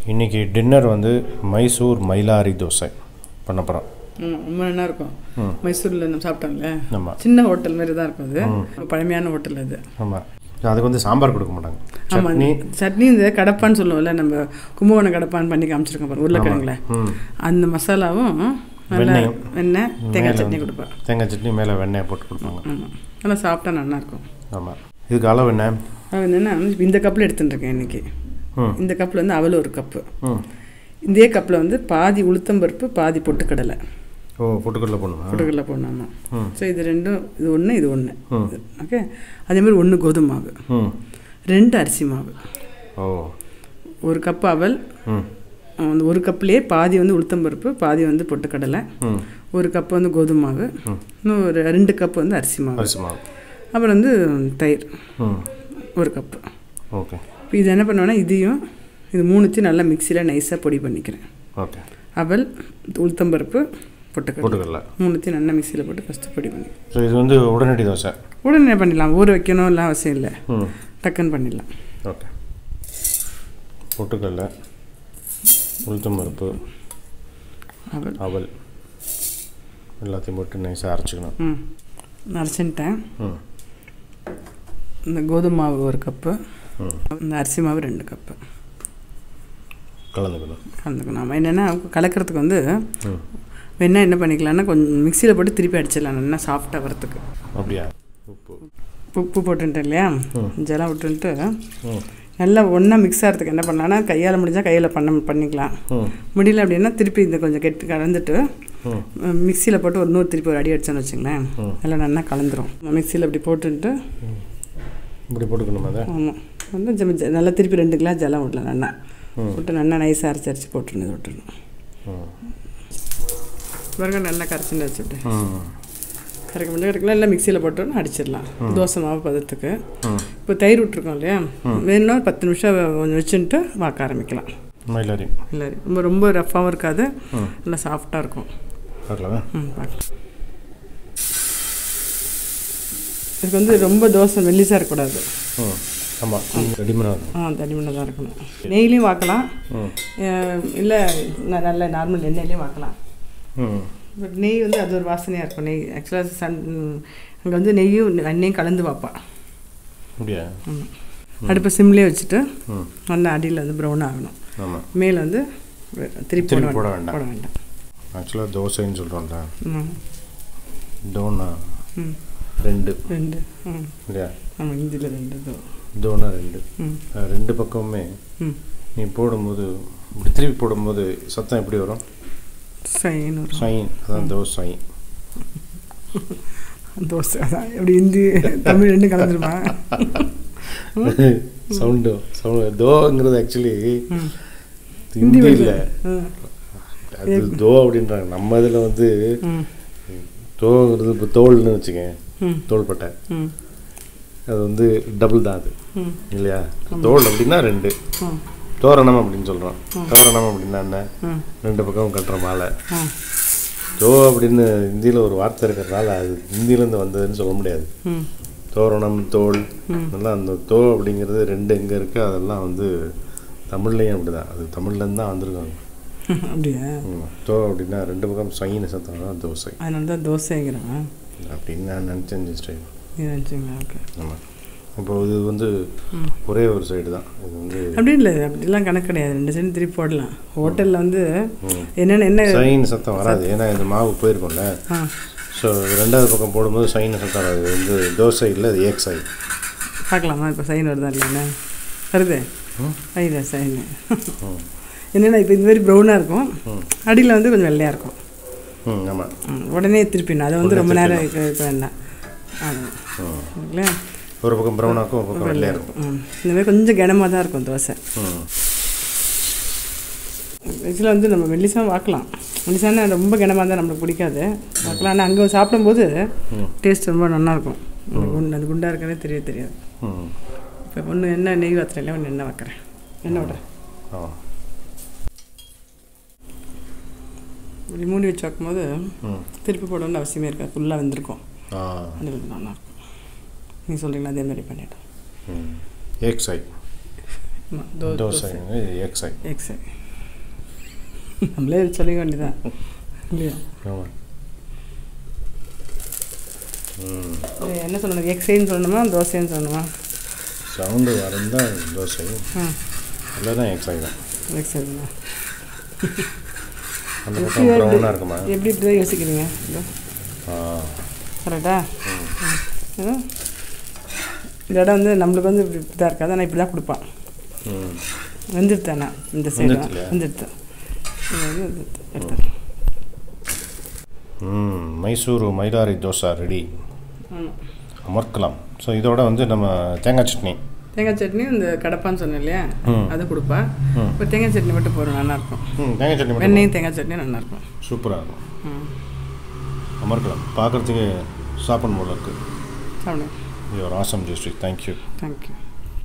இன்றைக்கி டின்னர் வந்து மைசூர் மயிலாரி தோசை பண்ண போகிறோம் ம் ரொம்ப நல்லா இருக்கும் மைசூரில் நம்ம சாப்பிட்டோம்ல ஆமாம் சின்ன ஹோட்டல் மாதிரி தான் இருக்கும் அது ரொம்ப பழமையான ஹோட்டல் அது ஆமாம் அதுக்கு வந்து சாம்பார் கொடுக்க மாட்டாங்க ஆமாம் சட்னி சட்னி இந்த கடப்பான்னு சொல்லுவோம்ல நம்ம கும்பகோணம் கடப்பான்னு பண்ணி காமிச்சிருக்கோம் பாரு உருளைக்கிழங்குல ம் அந்த மசாலாவும் நல்லா வெண்ணெயும். வெண்ணெய் தேங்காய் மேலே சட்னி வந்து கொடுப்பேன் தேங்காய் சட்னி மேலே வெண்ணெய் போட்டு கொடுப்பாங்க ஆமாம் நல்லா சாப்பிட்டா நல்லா இருக்கும் ஆமாம் இதுக்கு அளவு என்ன அது என்னென்னா இந்த கப்பில் எடுத்துட்டுருக்கேன் இன்னைக்கு ம் இந்த கப்பில் வந்து அவல் ஒரு கப்பு ம் இதே கப்பில் வந்து பாதி உளுத்தம்பருப்பு பாதி பொட்டுக்கடலை ஓ பொட்டுக்கடலை போடணுமா பொட்டுக்கடலை போடணும் ம். ஸோ இது ரெண்டும் இது ஒன்று இது ஒன்று ம் ஓகே அதே மாதிரி ஒன்று கோதுமை மாவு ம் ரெண்டு அரிசி மாவு ஓ ஒரு கப் அவல் ம் அந்த ஒரு கப்லேயே பாதி வந்து உளுத்தம்பருப்பு பாதி வந்து பொட்டுக்கடலை ம் ஒரு கப் வந்து கோதுமை மாவு இன்னும் ஒரு ரெண்டு கப் வந்து அரிசி மாவு அரிசி மாவு அப்புறம் வந்து தயிர் ம் ஒரு கப்பு ஓகே இப்போ இது என்ன பண்ணுவேன்னா இதையும் இது மூணுத்தையும் நல்லா மிக்சியில் நைஸாக பொடி பண்ணிக்கிறேன் ஓகே அவல் உளுத்தம்பருப்பு பொட்டுக்கடலை பொட்டுக்கடலை மூணுத்தையும் நல்லா மிக்சியில் போட்டு ஃபஸ்ட்டு பொடி பண்ணி ஸோ இது வந்து உடனடி தோசை உடனே பண்ணிடலாம் ஊற வைக்கணும் இல்லை அவசியம் இல்லை ம் டக்குன்னு பண்ணிடலாம் ஓகே பொட்டுக்கடலை உளுத்தம் பருப்பு அவல் அவல் எல்லாத்தையும் போட்டு நைஸாக அரைச்சிக்கணும் ம் அரைச்சின்ட்டேன் ம் இந்த கோதுமை மாவு ஒரு கப்பு ம் இந்த அரிசி மாவு ரெண்டு கப்பு கலந்துக்கணும் கலந்துக்கணும் நம்ம என்னென்னா கலக்கிறதுக்கு வந்து ம் வேணா என்ன பண்ணிக்கலாம்னா கொஞ்சம் மிக்சியில் போட்டு திருப்பி அடிச்சிடலாம் நல்லா சாஃப்டாக வரத்துக்கு அப்படியா உப்பு உப்பு உப்பு போட்டுட்டேன் இல்லையா ஜலம் விட்டுன்ட்டு ம் நல்லா ஒன்றா மிக்ஸ் ஆகிறதுக்கு என்ன பண்ணலாம்னா கையால் முடிஞ்சால் கையில் பண்ண பண்ணிக்கலாம் ம் முடியல அப்படின்னா திருப்பி இந்த கொஞ்சம் கெட்டு கலந்துட்டு ம் மிக்சியில் போட்டு ஒரு நூறு திருப்பி ஒரு அடி அடிச்சோன்னு வச்சுங்களேன் ம். நல்லா நல்லா கலந்துரும் மிக்சியில் இப்படி போட்டுன்ட்டு இப்படி போட்டுக்கணுமா அதை ஆமாம் வந்து ஜம- ஜ- நல்லா திருப்பி ரெண்டு கிளாஸ் ஜலம் விடலாம் நல்லா ம். விட்டு நல்லா நைஸாக அரைச்சி அரைச்சி போட்டுருணும் இது விட்டுருணும் ம் பாருங்க நல்லா கரைச்சிட்டு வச்சுட்டு ம் கரைக்க முடியும் கரைக்கலாம் எல்லாம் மிக்சியில் போட்டோன்னு அடிச்சிடலாம் தோசை மாவு பதத்துக்கு ம் இப்போ தயிர் விட்ருக்கோம் இல்லையா வேணும்னா ஒரு பத்து நிமிஷம் கொஞ்சம் வச்சுட்டு வாக்க ஆரம்பிக்கலாம் மயிலாரி இல்லை ரொம்ப ரொம்ப ரஃப்பாகவும் இருக்காது ம் நல்லா சாஃப்டாக இருக்கும் பார்க்கலாமா ம் பார்க்கலாம் இதுக்கு வந்து ரொம்ப தோசை மெல்லிசாக இருக்கக்கூடாது ம் ஆமாம் ரெடிமேடாக இருக்கும் ஆ தடிமனாக தான் இருக்கணும் நெய்லையும் வாக்கலாம் ம் இல்லை நல்ல நார்மல் எண்ணெயிலையும் வாக்கலாம் ம் பட் நெய் வந்து அது ஒரு வாசனையாக இருக்கும் நெய் ஆக்சுவலாக சன் அங்கே வந்து நெய்யும் எண்ணெயும் கலந்து வைப்பா அப்படியா ஆமாம் அடுப்பை சிம்லேயே வச்சுட்டு ம் நல்லா அடியில் வந்து ப்ரௌன் ஆகணும் ஆமாம் மேலே வந்து வெ- திருப்பி திருப்பி போட போட வேண்டாம் வேண்டாம். போட வேண்டாம் ஆக்சுவலாக தோசைன்னு சொல்கிறோம்ல ம் டோனா ம் ரெண்டு ரெண்டு ம் இல்லையா ஆமாம் இந்தியில் ரெண்டு இதோ தோனா ரெண்டு ம் அஹ் ரெண்டு பக்கமுமே ம் நீ போடும்போது இப்படி திருப்பி போடும்போது சத்தம் எப்படி வரும் சைன் வரும் சைன் அதான் தோசை தோசை அதான் எப்படி ஹிந்தி தமிழ் ரெண்டும் கலந்துருமா சவுண்டு சவுண்டு தோங்கிறது ஆக்சுவலி ம் ஹிந்தி இல்லை ம் அது தோ அப்படின்றாங்க நம்ம இதில் வந்து ம் தோங்கிறது இப்போ தோல்னு வச்சுக்கேன் ம் தோள்பட்டை ம் அது வந்து டபுள் தான் அது ம் இல்லையா தோல் அப்படின்னா ரெண்டு ம் தோரணம் அப்படின்னு சொல்கிறோம் தோரணம் அப்படின்னா என்ன ம் ரெண்டு பக்கம் கட்டுற மாலை ம் தோ அப்படின்னு ஹிந்தியில் ஒரு வார்த்தை இருக்கிறதுனால அது ஹிந்தியிலேருந்து வந்ததுன்னு சொல்ல முடியாது ம் தோரணம் தோல் அதெல்லாம் அந்த தோ அப்படிங்கிறது ரெண்டு எங்கே இருக்குது அதெல்லாம் வந்து தமிழ்லேயும் அப்படி தான் அது தமிழ்லேருந்து தான் வந்திருக்காங்க அப்படியா ம். தோ அப்படின்னா ரெண்டு பக்கம் சைன சத்தம் தான் தோசை அதனால தான் தோசைங்கிறேன் அப்படின்னு நான் நினச்சேன் ஜஸ்ட் நீ நினச்சிங்களா ஓகே ஆமாம் இப்போ இது வந்து ஒரே ஒரு சைடு தான் இது வந்து அப்படி இல்லை அப்படிலாம் கணக்கு கிடையாது ரெண்டு சைடு திருப்பி போடலாம் ஹோட்டலில் வந்து என்னென்ன என்ன சைன் சத்தம் வராது ஏன்னா இந்த மாவு போயிருக்கோம்ல ஆ ஸோ ரெண்டாவது பக்கம் போடும்போது சைன சத்தம் வராது இது வந்து தோசை இல்லை அது ஏக் சை பார்க்கலாமா இப்போ சைன் வருதா இல்லைண்ணே வருது ம். ஐயா சைனு ம் என்னென்னா இப்போ இந்த மாதிரி ப்ரௌனாக இருக்கும் அடியில் வந்து கொஞ்சம் வெள்ளையாக இருக்கும் ம் ஆமாம் ம், உடனே திருப்பிடணும் அதை வந்து ரொம்ப நேரம் இருக்க இருக்க வேண்டாம் ஆமாம் ம் இல்லையா ஒரு பக்கம் ப்ரௌனாக்கும் ஒரு பக்கம் வெள்ளையாக இருக்கும் ம் இந்த மாதிரி கொஞ்சம் கனமாக தான் இருக்கும் தோசை ம் ஆக்சுவலாக வந்து நம்ம மெல்லிசாக வாக்கலாம் மெல்லிசானா ரொம்ப கனமாக தான் நம்மளுக்கு பிடிக்காது வாக்கலாம் ஆனால் அங்கே சாப்பிடும்போது ம். டேஸ்ட் ரொம்ப நல்லாயிருக்கும் குண்டு அது குண்டாக இருக்கனே தெரிய தெரியாது ம் இப்போ ஒன்று என்ன நெய் வாத்துறேன் ஒன்று எண்ணெய் வைக்கிறேன் எண்ணெய் விட்றேன் ஆ இப்படி மூடி வச்சு வைக்கும்போது ம் திருப்பி போடணும்னு அவசியமே இருக்காது ஃபுல்லாக வெந்திருக்கும் ஆ அது நல்லாயிருக்கும் நீங்கள் சொல்கிறீங்களா அதே மாதிரி பண்ணிட்டோம் ம் ஏக் சை ஆமாம் தோ தோசை எக்ஸை எக்ஸை நம்மளே சொல்லிக்க வேண்டியதான் இல்லையா ஆமாம் ம் இது என்ன சொல்லணும் எக்ஸைன்னு சொல்லணுமா தோசைன்னு சொல்லணுமா சவுண்டு வரந்தால் தோசை ஆ இல்லைன்னா எக்ஸை தான் எக்ஸை அந்த பக்கம் ப்ரௌனாக இருக்குமா எப்படி இப்படி தான் யோசிக்கிறீங்க இதோ ஆ கரெக்டா ம். இந்த இடம் வந்து நம்மளுக்கு வந்து இப்படி இதாக இருக்காது ஆனால் இப்படி தான் கொடுப்பான் ம் வெந்துடுத்தேன் நான் இந்த சைடு வெந்துடுத்துலையா? வெந்துடுத்தேன் இது வந்து வெந்துடுத்து. எடுத்துறேன் ம் மைசூரு மயிலாரி தோசை ரெடி ஆமாம் அமர்க்கலாம் ஸோ இதோட வந்து நம்ம தேங்காய் சட்னி தேங்காய் சட்னி இந்த கடப்பான்னு சொன்னேன் இல்லையா ம். அதை கொடுப்பா ம். இப்போ தேங்காய் சட்னி மட்டும் போகிறோம் நல்லாயிருக்கும் ம் தேங்காய் சட்னி மட்டும் வெண்ணெயும் தேங்காய் சட்னி நல்லாயிருக்கும் சூப்பராக இருக்கும் ம் அமர்க்கலாம் பார்க்குறதுக்கு சாப்பிடணும் போல இருக்குது சாப்பிடுங்க யுவர் ஆசம் ஜெஸ்டிக் தேங்க்யூ தேங்க்யூ